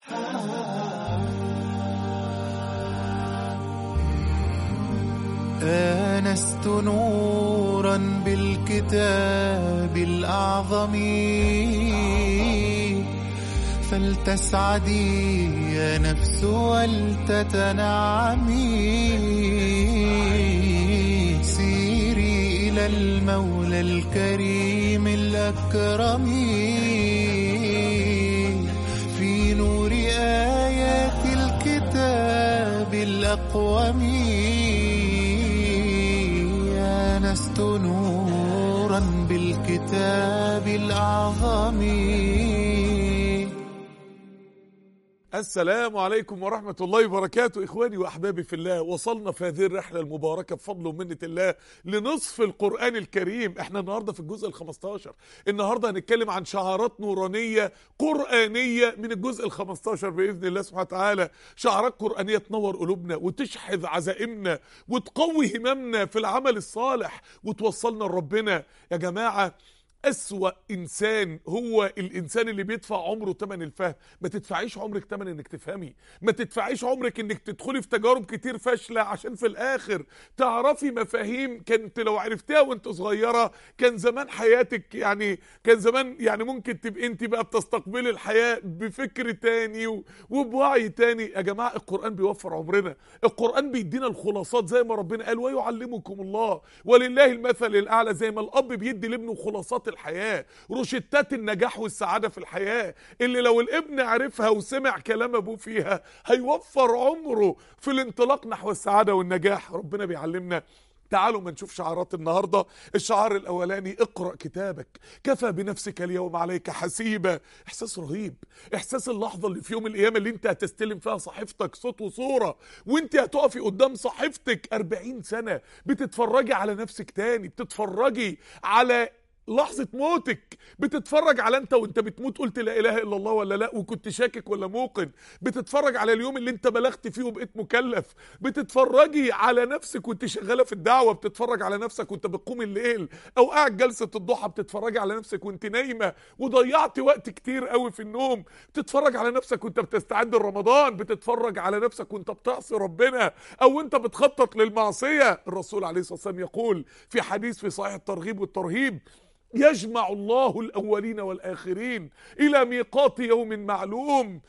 آنست نورا بالكتاب الأعظم فلتسعدي يا نفس ولتتنعمي سيري إلى المولى الكريم الأكرم في نور آيات الكتاب الأقوم آنست نورا بالكتاب الأعظم السلام عليكم ورحمة الله وبركاته إخواني وأحبابي في الله وصلنا في هذه الرحلة المباركة بفضل ومنة الله لنصف القرآن الكريم احنا النهاردة في الجزء الخمستاشر النهاردة هنتكلم عن شعارات نورانية قرآنية من الجزء الخمستاشر بإذن الله سبحانه وتعالى شعارات قرآنية تنور قلوبنا وتشحذ عزائمنا وتقوي هممنا في العمل الصالح وتوصلنا لربنا يا جماعة أسوأ إنسان هو الإنسان اللي بيدفع عمره تمن الفهم ما تدفعيش عمرك تمن إنك تفهمي ما تدفعيش عمرك إنك تدخلي في تجارب كتير فاشلة عشان في الآخر تعرفي مفاهيم كانت لو عرفتيها وانت صغيرة كان زمان حياتك يعني كان زمان يعني ممكن تبقي انت بقى بتستقبلي الحياة بفكر تاني و- وبوعي تاني يا جماعة القرآن بيوفر عمرنا القرآن بيدينا الخلاصات زي ما ربنا قال ويعلمكم الله ولله المثل الأعلى زي ما الأب بيدي لابنه خلاصات الحياة روشتات النجاح والسعادة في الحياة اللي لو الابن عرفها وسمع كلام أبوه فيها هيوفر عمره في الانطلاق نحو السعادة والنجاح ربنا بيعلمنا تعالوا ما نشوف شعارات النهاردة الشعار الأولاني اقرأ كتابك كفى بنفسك اليوم عليك حسيبة إحساس رهيب إحساس اللحظة اللي في يوم القيامة اللي انت هتستلم فيها صحيفتك صوت وصورة وانت هتقفي قدام صحيفتك 40 سنة بتتفرجي على نفسك تاني بتتفرجي على لحظة موتك بتتفرج على انت وانت بتموت قلت لا اله الا الله ولا لا وكنت شاكك ولا موقن بتتفرج على اليوم اللي انت بلغت فيه وبقيت مكلف بتتفرجي على نفسك وانت شغالة في الدعوة بتتفرج على نفسك وانت بتقوم الليل او قاعد جلسة الضحى بتتفرجي على نفسك وانت نايمة وضيعت وقت كتير قوي في النوم بتتفرج على نفسك وانت بتستعد لرمضان بتتفرج على نفسك وانت بتعصي ربنا او انت بتخطط للمعصية الرسول عليه الصلاة والسلام يقول في حديث في صحيح الترغيب والترهيب يجمع الله الأولين والآخرين إلى ميقات يوم معلوم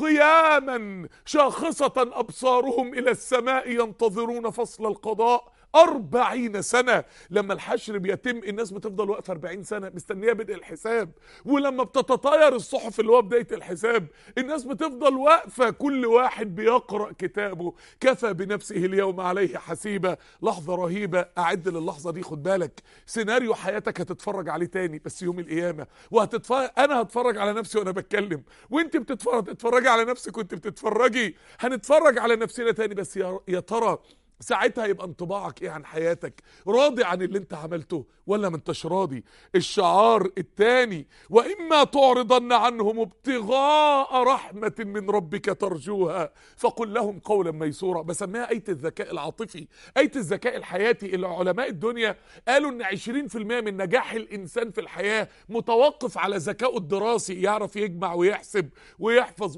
قياما شاخصة أبصارهم إلى السماء ينتظرون فصل القضاء أربعين سنة لما الحشر بيتم الناس بتفضل واقفة أربعين سنة مستنية بدء الحساب ولما بتتطاير الصحف اللي هو بداية الحساب الناس بتفضل واقفة كل واحد بيقرأ كتابه كفى بنفسه اليوم عليه حسيبة لحظة رهيبة أعد للحظة دي خد بالك سيناريو حياتك هتتفرج عليه تاني بس يوم القيامة وهتتفرج أنا هتفرج على نفسي وأنا بتكلم وأنت بتتفرج تتفرجي على نفسك وأنت بتتفرجي هنتفرج على نفسنا تاني بس يا يا ترى ساعتها يبقى انطباعك ايه عن حياتك راضي عن اللي انت عملته ولا ما انتش راضي الشعار الثاني واما تعرضن عنهم ابتغاء رحمه من ربك ترجوها فقل لهم قولا ميسورا بسميها ايه الذكاء العاطفي ايه الذكاء الحياتي اللي علماء الدنيا قالوا ان 20% من نجاح الانسان في الحياه متوقف على ذكائه الدراسي يعرف يجمع ويحسب ويحفظ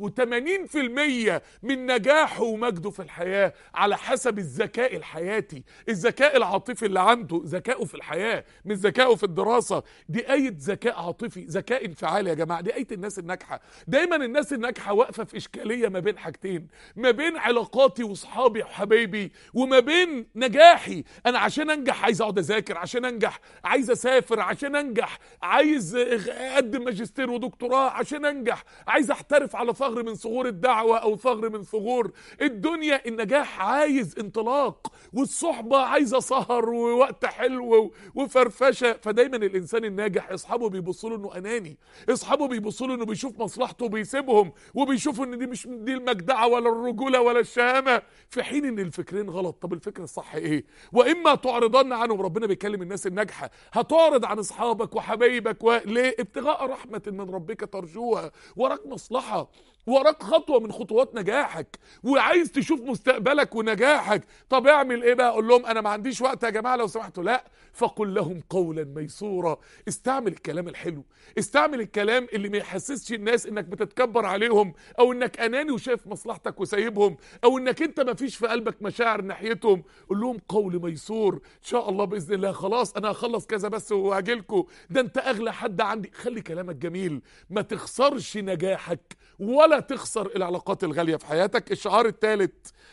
و80% من نجاحه ومجده في الحياه على حسب الذكاء الحياتي الذكاء العاطفي اللي عنده ذكائه في الحياه مش ذكائه في الدراسه دي ايه ذكاء عاطفي ذكاء انفعالي يا جماعه دي ايه الناس الناجحه دايما الناس الناجحه واقفه في اشكاليه ما بين حاجتين ما بين علاقاتي واصحابي وحبايبي وما بين نجاحي انا عشان انجح عايز اقعد اذاكر عشان انجح عايز اسافر عشان انجح عايز اقدم ماجستير ودكتوراه عشان انجح عايز احترف على ثغر من ثغور الدعوه او ثغر من ثغور الدنيا النجاح عايز انطلاق والصحبه عايزه سهر ووقت حلو وفرفشه فدايما الانسان الناجح اصحابه بيبصوا له انه اناني اصحابه بيبصوا له انه بيشوف مصلحته وبيسيبهم وبيشوفوا ان دي مش دي المجدعه ولا الرجوله ولا الشهامه في حين ان الفكرين غلط طب الفكر الصح ايه واما تعرضن عنهم ربنا بيكلم الناس الناجحه هتعرض عن اصحابك وحبايبك وليه ابتغاء رحمه من ربك ترجوها وراك مصلحه وراك خطوه من خطوات نجاحك وعايز تشوف مستقبلك ونجاحك طب اعمل ايه بقى اقول لهم انا ما عنديش وقت يا جماعه لو سمحتوا لا فقل لهم قولا ميسورا استعمل الكلام الحلو استعمل الكلام اللي ما يحسسش الناس انك بتتكبر عليهم او انك اناني وشايف مصلحتك وسايبهم او انك انت ما فيش في قلبك مشاعر ناحيتهم قول لهم قول ميسور ان شاء الله باذن الله خلاص انا هخلص كذا بس وهاجي لكم ده انت اغلى حد عندي خلي كلامك جميل ما تخسرش نجاحك ولا تخسر العلاقات الغاليه في حياتك الشعار الثالث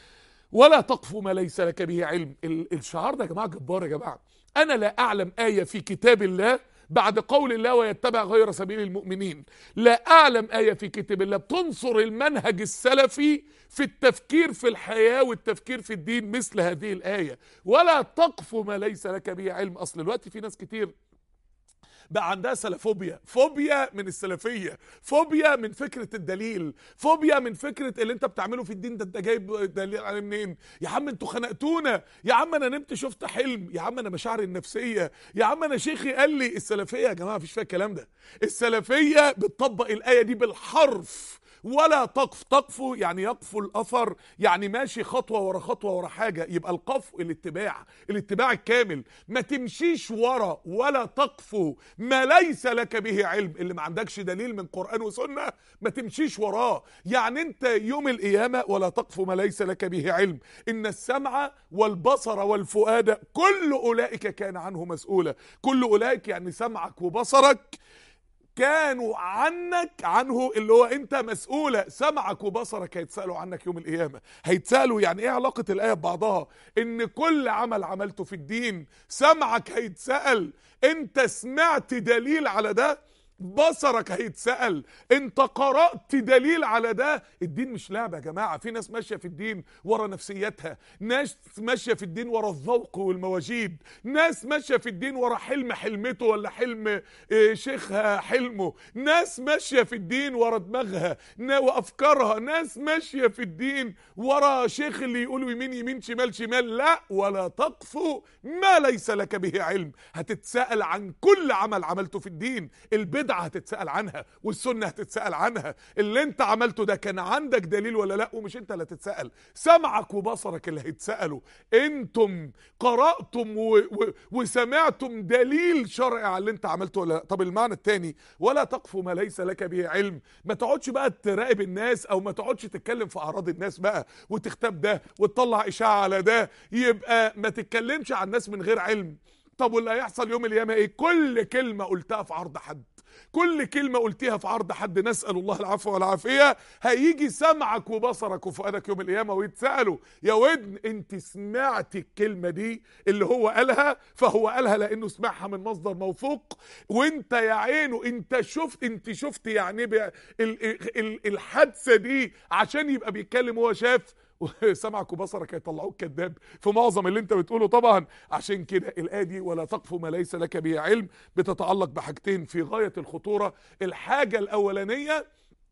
ولا تقف ما ليس لك به علم ال- الشعار ده يا جماعه جبار يا جماعه انا لا اعلم ايه في كتاب الله بعد قول الله ويتبع غير سبيل المؤمنين لا اعلم ايه في كتاب الله بتنصر المنهج السلفي في التفكير في الحياه والتفكير في الدين مثل هذه الايه ولا تقف ما ليس لك به علم اصل الوقت في ناس كتير بقى عندها سلفوبيا فوبيا من السلفيه فوبيا من فكره الدليل فوبيا من فكره اللي انت بتعمله في الدين ده انت جايب دليل عليه منين يا عم انتوا خنقتونا يا عم انا نمت شفت حلم يا عم انا مشاعري النفسيه يا عم انا شيخي قال لي السلفيه يا جماعه مفيش فيها الكلام ده السلفيه بتطبق الايه دي بالحرف ولا تقف تقف يعني يقف الاثر يعني ماشي خطوه ورا خطوه ورا حاجه يبقى القف الاتباع الاتباع الكامل ما تمشيش ورا ولا تقف ما ليس لك به علم اللي ما عندكش دليل من قران وسنه ما تمشيش وراه يعني انت يوم القيامه ولا تقف ما ليس لك به علم ان السمع والبصر والفؤاد كل اولئك كان عنه مسؤولا كل اولئك يعني سمعك وبصرك كانوا عنك عنه اللي هو انت مسؤولة سمعك وبصرك هيتسألوا عنك يوم القيامة هيتسألوا يعني ايه علاقة الآية ببعضها ان كل عمل عملته في الدين سمعك هيتسأل انت سمعت دليل على ده بصرك هيتسأل انت قرأت دليل على ده الدين مش لعبة يا جماعة في ناس ماشية في الدين ورا نفسيتها ناس ماشية في الدين ورا الذوق والمواجيد ناس ماشية في الدين ورا حلم حلمته ولا حلم اه، شيخها حلمه ناس ماشية في الدين ورا دماغها نا- وأفكارها ناس ماشية في الدين ورا شيخ اللي يقولوا يمين يمين شمال شمال لا ولا تقف ما ليس لك به علم هتتسأل عن كل عمل عملته في الدين البدعة هتتسأل عنها والسنة هتتسأل عنها اللي انت عملته ده كان عندك دليل ولا لا ومش انت اللي هتتسأل سمعك وبصرك اللي هيتسألوا انتم قرأتم و... و... وسمعتم دليل شرعي على اللي انت عملته ولا لا طب المعنى التاني ولا تقف ما ليس لك به علم ما تقعدش بقى تراقب الناس او ما تقعدش تتكلم في اعراض الناس بقى وتختاب ده وتطلع اشاعة على ده يبقى ما تتكلمش عن الناس من غير علم طب واللي هيحصل يوم القيامه ايه كل كلمه قلتها في عرض حد كل كلمة قلتيها في عرض حد نسأل الله العفو والعافية هيجي سمعك وبصرك وفؤادك يوم القيامة ويتسألوا يا ودن انت سمعت الكلمة دي اللي هو قالها فهو قالها لانه سمعها من مصدر موثوق وانت يا عينه انت شفت انت شفت يعني بي- ال- ال- الحادثة دي عشان يبقى بيتكلم وهو شاف سمعك وبصرك هيطلعوك كذاب في معظم اللي انت بتقوله طبعا عشان كده الايه دي ولا تقف ما ليس لك به علم بتتعلق بحاجتين في غايه الخطوره الحاجه الاولانيه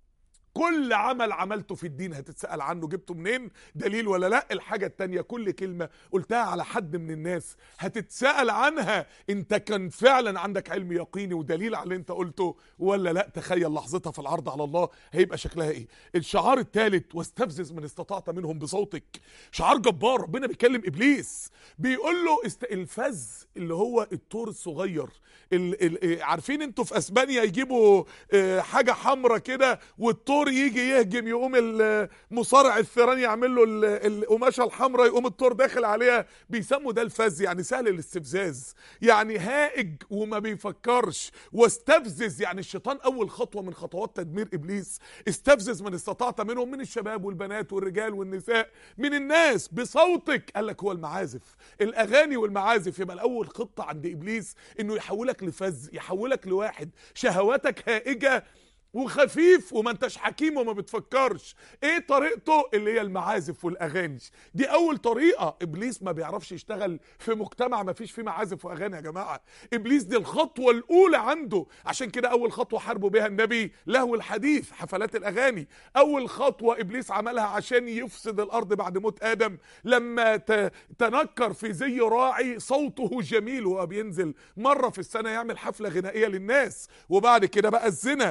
كل عمل عملته في الدين هتتسأل عنه جبته منين دليل ولا لا الحاجة التانية كل كلمة قلتها على حد من الناس هتتسأل عنها انت كان فعلا عندك علم يقيني ودليل على اللي انت قلته ولا لا تخيل لحظتها في العرض على الله هيبقى شكلها ايه الشعار الثالث واستفزز من استطعت منهم بصوتك شعار جبار ربنا بيكلم ابليس بيقول له است... الفز اللي هو الطور الصغير ال... ال... إيه، عارفين انتوا في اسبانيا يجيبوا آه، حاجه حمراء كده والطور يجي يهجم يقوم المصارع الثيران يعمل له ال- القماشه الحمراء يقوم الطور داخل عليها بيسموا ده الفز يعني سهل الاستفزاز يعني هائج وما بيفكرش واستفزز يعني الشيطان اول خطوه من خطوات تدمير ابليس استفزز من استطعت منهم من الشباب والبنات والرجال والنساء من الناس بصوتك قال لك هو المعازف الاغاني والمعازف يبقى الاول خطه عند ابليس انه يحولك لفز يحولك لواحد شهواتك هائجه وخفيف وما انتش حكيم وما بتفكرش ايه طريقته اللي هي المعازف والاغاني دي اول طريقه ابليس ما بيعرفش يشتغل في مجتمع ما فيش فيه معازف واغاني يا جماعه ابليس دي الخطوه الاولى عنده عشان كده اول خطوه حاربوا بها النبي لهو الحديث حفلات الاغاني اول خطوه ابليس عملها عشان يفسد الارض بعد موت ادم لما ت- تنكر في زي راعي صوته جميل وهو بينزل مره في السنه يعمل حفله غنائيه للناس وبعد كده بقى الزنا يبقى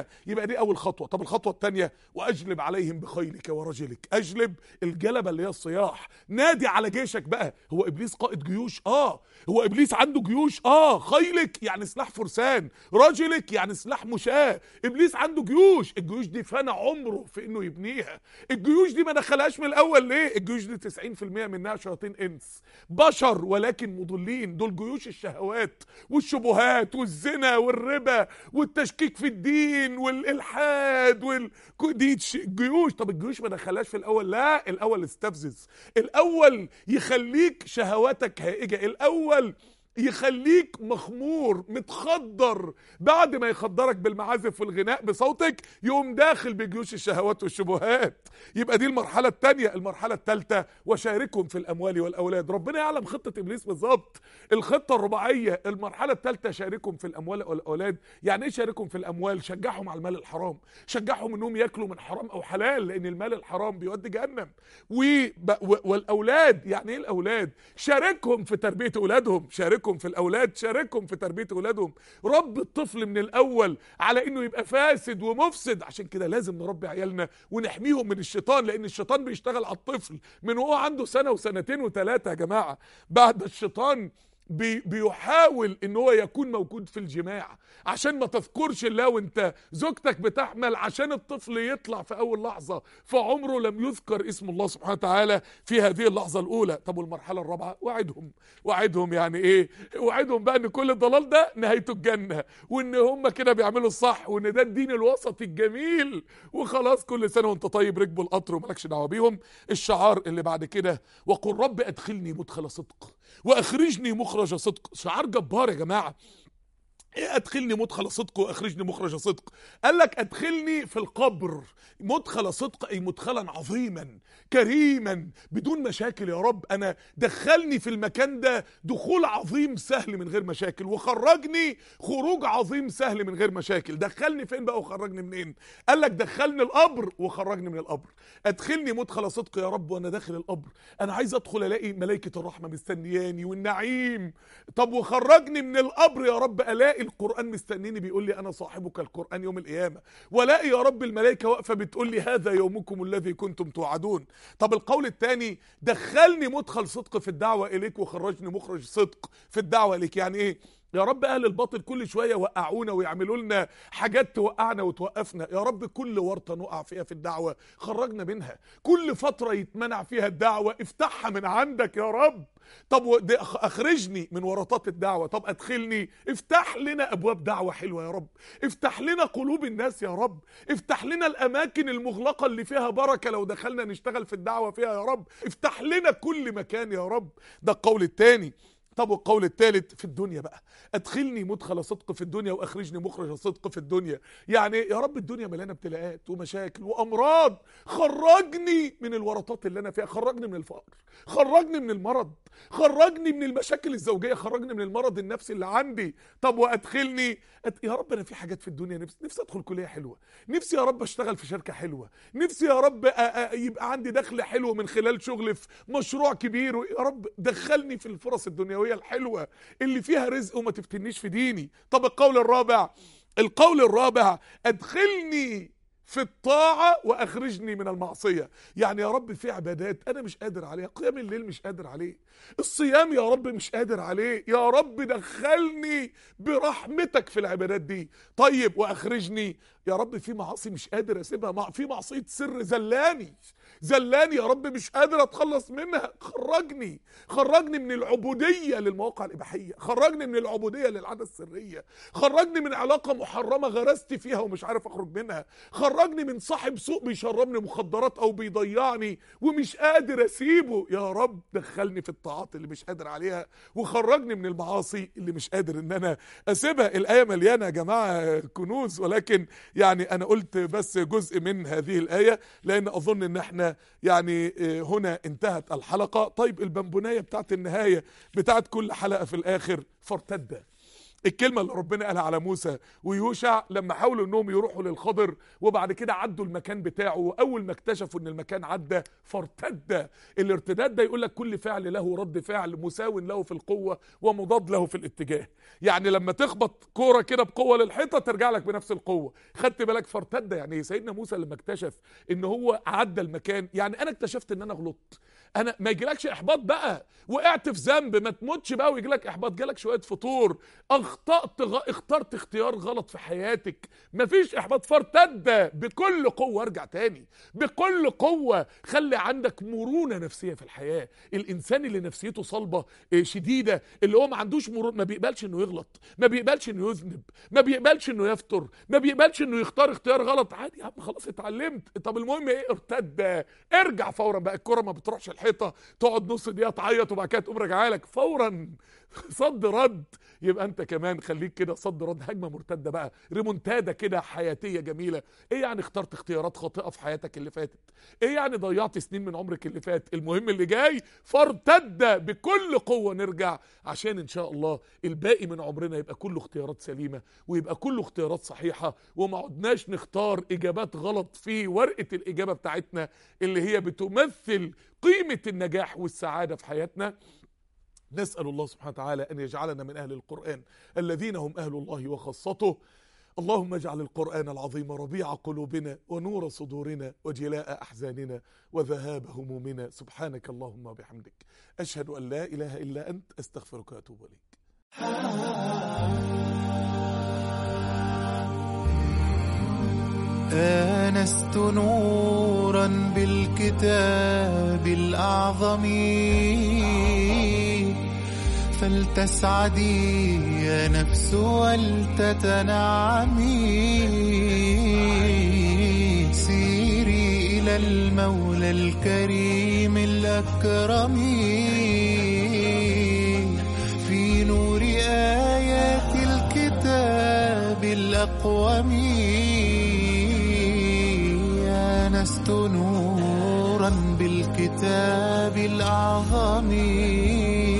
دي اول خطوه طب الخطوه الثانيه واجلب عليهم بخيلك ورجلك اجلب الجلبه اللي هي الصياح نادي على جيشك بقى هو ابليس قائد جيوش اه هو ابليس عنده جيوش اه خيلك يعني سلاح فرسان رجلك يعني سلاح مشاة ابليس عنده جيوش الجيوش دي فنى عمره في انه يبنيها الجيوش دي ما دخلهاش من الاول ليه الجيوش دي 90% منها شياطين انس بشر ولكن مضلين دول جيوش الشهوات والشبهات والزنا والربا والتشكيك في الدين والالحاد وال دي تش- جيوش طب الجيوش ما دخلهاش في الاول لا الاول استفزز الاول يخليك شهواتك هائجه الاول يخليك مخمور متخدر بعد ما يخدرك بالمعازف والغناء بصوتك يقوم داخل بجيوش الشهوات والشبهات يبقى دي المرحلة الثانية المرحلة الثالثة وشاركهم في الأموال والأولاد ربنا يعلم خطة إبليس بالظبط الخطة الرباعية المرحلة الثالثة شاركهم في الأموال والأولاد يعني إيه شاركهم في الأموال شجعهم على المال الحرام شجعهم إنهم ياكلوا من حرام أو حلال لأن المال الحرام بيودي جهنم وب- و- والأولاد يعني إيه الأولاد شاركهم في تربية أولادهم شاركهم في الأولاد شاركهم في تربية أولادهم رب الطفل من الأول على إنه يبقى فاسد ومفسد عشان كده لازم نربي عيالنا ونحميهم من الشيطان لأن الشيطان بيشتغل على الطفل من وهو عنده سنة وسنتين وثلاثة يا جماعة بعد الشيطان بي بيحاول ان هو يكون موجود في الجماع عشان ما تذكرش الله وانت زوجتك بتحمل عشان الطفل يطلع في اول لحظه في عمره لم يذكر اسم الله سبحانه وتعالى في هذه اللحظه الاولى طب والمرحله الرابعه وعدهم وعدهم يعني ايه وعدهم بقى ان كل الضلال ده نهايته الجنه وان هم كده بيعملوا الصح وان ده الدين الوسطي الجميل وخلاص كل سنه وانت طيب ركبوا القطر ومالكش دعوه بيهم الشعار اللي بعد كده وقل رب ادخلني مدخل صدق واخرجني مخرج صدق شعار جبار يا جماعه ايه ادخلني مدخل صدق واخرجني مخرج صدق قال لك ادخلني في القبر مدخل صدق اي مدخلا عظيما كريما بدون مشاكل يا رب انا دخلني في المكان ده دخول عظيم سهل من غير مشاكل وخرجني خروج عظيم سهل من غير مشاكل دخلني فين بقى وخرجني منين قال لك دخلني القبر وخرجني من القبر ادخلني مدخل صدق يا رب وانا داخل القبر انا عايز ادخل الاقي ملائكه الرحمه مستنياني والنعيم طب وخرجني من القبر يا رب الاقي القران مستنيني بيقول لي انا صاحبك القران يوم القيامه والاقي يا رب الملائكه واقفه بتقول لي هذا يومكم الذي كنتم توعدون طب القول الثاني دخلني مدخل صدق في الدعوه اليك وخرجني مخرج صدق في الدعوه اليك يعني ايه يا رب اهل الباطل كل شويه يوقعونا ويعملوا لنا حاجات توقعنا وتوقفنا يا رب كل ورطه نقع فيها في الدعوه خرجنا منها كل فتره يتمنع فيها الدعوه افتحها من عندك يا رب طب و- ده أخ- اخرجني من ورطات الدعوه طب ادخلني افتح لنا ابواب دعوه حلوه يا رب افتح لنا قلوب الناس يا رب افتح لنا الاماكن المغلقه اللي فيها بركه لو دخلنا نشتغل في الدعوه فيها يا رب افتح لنا كل مكان يا رب ده القول الثاني طب والقول الثالث في الدنيا بقى ادخلني مدخل صدق في الدنيا واخرجني مخرج صدق في الدنيا يعني يا رب الدنيا مليانه ابتلاءات ومشاكل وامراض خرجني من الورطات اللي انا فيها خرجني من الفقر خرجني من المرض خرجني من المشاكل الزوجيه خرجني من المرض النفسي اللي عندي طب وادخلني أد... يا رب انا في حاجات في الدنيا نفسي نفسي ادخل كليه حلوه نفسي يا رب اشتغل في شركه حلوه نفسي يا رب أ... أ... يبقى عندي دخل حلو من خلال شغل في مشروع كبير يا رب دخلني في الفرص الدنيويه الحلوه اللي فيها رزق وما تفتنيش في ديني طب القول الرابع القول الرابع ادخلني في الطاعة وأخرجني من المعصية يعني يا رب في عبادات أنا مش قادر عليها قيام الليل مش قادر عليه الصيام يا رب مش قادر عليه يا رب دخلني برحمتك في العبادات دي طيب وأخرجني يا رب في معاصي مش قادر أسيبها مع في معصية سر زلاني زلاني يا رب مش قادر أتخلص منها خرجني خرجني من العبودية للمواقع الإباحية خرجني من العبودية للعادة السرية خرجني من علاقة محرمة غرست فيها ومش عارف أخرج منها خرجني من صاحب سوق بيشربني مخدرات أو بيضيعني ومش قادر أسيبه يا رب دخلني في الطاعات اللي مش قادر عليها وخرجني من المعاصي اللي مش قادر إن أنا أسيبها الآية مليانة يا جماعة كنوز ولكن يعني أنا قلت بس جزء من هذه الآية لأن أظن إن احنا يعني آه، هنا انتهت الحلقة طيب البنبناية بتاعت النهاية بتاعت كل حلقة في الآخر فارتد الكلمة اللي ربنا قالها على موسى ويوشع لما حاولوا انهم يروحوا للخضر وبعد كده عدوا المكان بتاعه واول ما اكتشفوا ان المكان عدى فارتد الارتداد ده يقول لك كل فعل له رد فعل مساو له في القوة ومضاد له في الاتجاه يعني لما تخبط كورة كده بقوة للحيطة ترجع لك بنفس القوة خدت بالك فارتد يعني إيه؟ سيدنا موسى لما اكتشف ان هو عدى المكان يعني انا اكتشفت ان انا غلطت انا ما يجيلكش احباط بقى وقعت في ذنب ما تموتش بقى ويجيلك احباط جالك شويه فطور اخطات غ... اخترت اختيار غلط في حياتك مفيش احباط فارتد بكل قوه ارجع تاني بكل قوه خلي عندك مرونه نفسيه في الحياه الانسان اللي نفسيته صلبه إيه، شديده اللي هو ما عندوش مرونه ما بيقبلش انه يغلط ما بيقبلش انه يذنب ما بيقبلش انه يفتر ما بيقبلش انه يختار اختيار غلط عادي يا عم خلاص اتعلمت طب المهم ايه ارتد ارجع فورا بقى الكره ما بتروحش الحيطه تقعد نص دقيقه تعيط وبعد كده تقوم راجعه لك فورا صد رد يبقى انت كمان خليك كده صد رد هجمه مرتده بقى ريمونتادا كده حياتيه جميله ايه يعني اخترت اختيارات خاطئه في حياتك اللي فاتت ايه يعني ضيعت سنين من عمرك اللي فات المهم اللي جاي فارتد بكل قوه نرجع عشان ان شاء الله الباقي من عمرنا يبقى كله اختيارات سليمه ويبقى كله اختيارات صحيحه وما عدناش نختار اجابات غلط في ورقه الاجابه بتاعتنا اللي هي بتمثل قيمه النجاح والسعاده في حياتنا نسأل الله سبحانه وتعالى أن يجعلنا من أهل القرآن الذين هم أهل الله وخاصته اللهم اجعل القرآن العظيم ربيع قلوبنا ونور صدورنا وجلاء أحزاننا وذهاب همومنا سبحانك اللهم وبحمدك أشهد أن لا إله إلا أنت أستغفرك وأتوب إليك آنست نورا بالكتاب الأعظم فلتسعدي يا نفس ولتتنعمي سيري إلى المولى الكريم الأكرم في نور آيات الكتاب الأقوم آنست نورا بالكتاب الأعظم